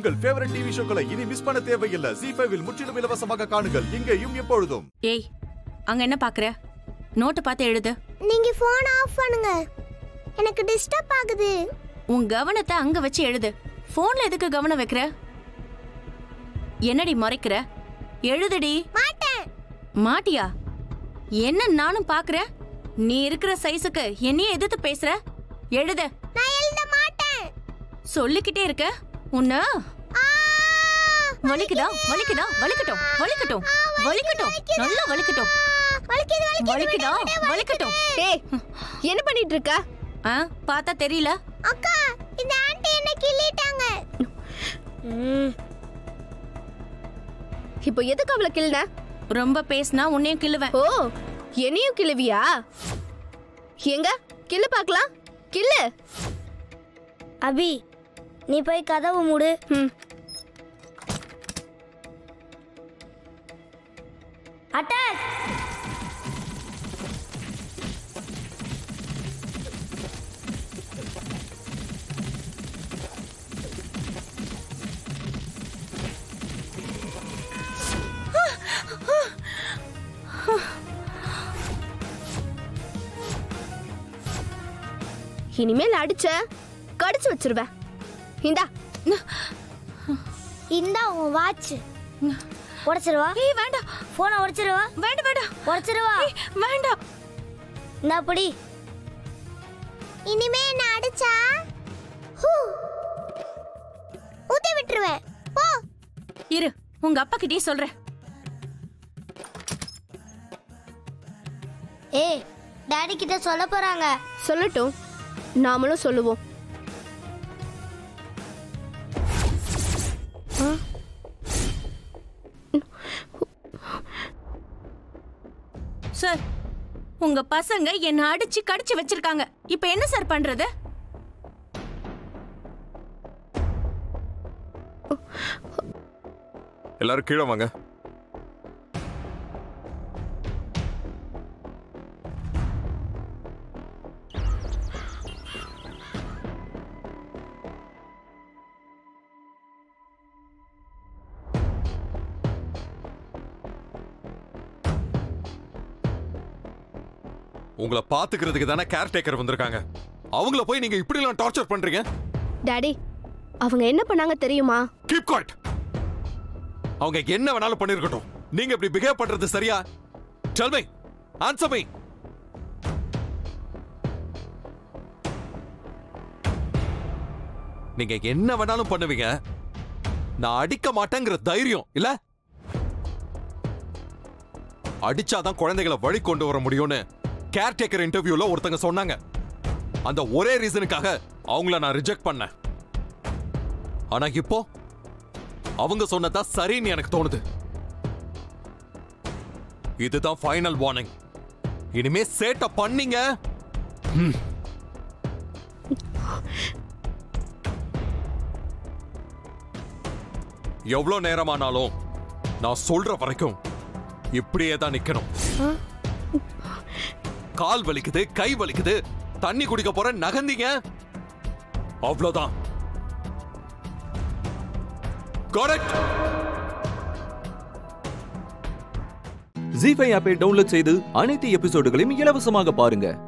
உங்கள் favourite TV ஷோக்களை இனி miss பண்ண தேவையில்லை ஜி ஃபைவில் முற்றிலும் இலவசமாக காணுங்கள் இங்கேயும் எப்பொழுதும் ஏய் அங்க என்ன பாக்குற நோட்டை பார்த்து எழுது நீங்க போன் ஆஃப் பண்ணுங்க எனக்கு டிஸ்டர்ப் ஆகுது உன் கவனத்தை அங்க வச்சு எழுது போன்ல எதுக்கு கவனம் வைக்கிற என்னடி முறைக்கிற எழுதுடி மாட்டேன் மாட்டியா என்ன நானும் பாக்குறேன் நீ இருக்கிற சைஸுக்கு என்னையே எதிர்த்து பேசுற எழுத நான் எழுத மாட்டேன் சொல்லிக்கிட்டே இருக்க உன்ன ஆ! வலிக்குதா வலிக்குதா வலிக்கட்டும் வலிக்கட்டும் வலிக்கட்டும் நல்லா வலிக்கட்டும் ஆ, வலிக்குது வலிக்குது வலிக்குதா வலிக்கட்டும் ஏய் என்ன பண்ணிட்டு இருக்க ஆ பார்த்தா தெரியல அக்கா இந்த ஆன்ட்டி என்ன கிள்ளிட்டாங்க இப்போ எதுக்கு அவளை கிள்ன ரொம்ப பேசினா உன்னையும் கிள்ளுவேன் ஓ என்னையும் கிளவியா எங்க கிள்ளு பார்க்கலாம் கிள்ளு அபி நீ போய் கதவு மூடு ம் அட்டாக் இனிமேல் அடிச்ச கடிச்சு வச்சிருவேன் இந்தா இந்தா உன் வாட்ச் உடைச்சிருவா ஏய் வேண்டாம் போனை உடைச்சிருவா வேண்டாம் வேண்டாம் உடைச்சிருவா ஏய், வேண்டாம் இந்தா புடி இனிமே என்ன அடிச்சா ஹூ, ஊத்தி விட்டுருவேன் போ இரு உங்க அப்பா கிட்டயே சொல்றேன் ஏய் டாடி கிட்ட சொல்ல போறாங்க சொல்லட்டும் நாமளும் சொல்லுவோம் சார் உங்க பசங்க என்ன அடிச்சு கடிச்சு வச்சிருக்காங்க இப்ப என்ன சார் பண்றது எல்லாரும் கீழே வாங்க உங்களை பாத்துக்கிறதுக்கு தானே கேர்டேக்கர் வந்திருக்காங்க அவங்கள போய் நீங்க இப்படி எல்லாம் டார்ச்சர் பண்றீங்க டாடி அவங்க என்ன பண்ணாங்க தெரியுமா கீப் குவைட் அவங்க என்ன வேணாலும் பண்ணிருக்கட்டும் நீங்க இப்படி பிஹேவ் பண்றது சரியா டெல் மீ ஆன்சர் மீ நீங்க என்ன வேணாலும் பண்ணுவீங்க நான் அடிக்க மாட்டேங்கிற தைரியம் இல்ல அடிச்சாதான் குழந்தைகளை வழி கொண்டு வர முடியும்னு கேர்டேக்கர் இன்டர்வியூல ஒருத்தங்க சொன்னாங்க அந்த ஒரே ரீசனுக்காக அவங்கள நான் ரிஜெக்ட் பண்ணேன் ஆனா இப்போ அவங்க சொன்னதா சரின்னு எனக்கு தோணுது இதுதான் ஃபைனல் வார்னிங் இனிமே சேட்ட பண்ணீங்க ம். எவ்வளவு நேரமானாலும் நான் சொல்ற வரைக்கும் இப்படியே தான் நிக்கணும் கால் வலிக்குது கை வலிக்குது தண்ணி குடிக்க போற நகர்ந்தீங்க அவ்வளவுதான் கரெக்ட் ஜி ஃபைவ் ஆப்பை டவுன்லோட் செய்து அனைத்து எபிசோடுகளையும் இலவசமாக பாருங்க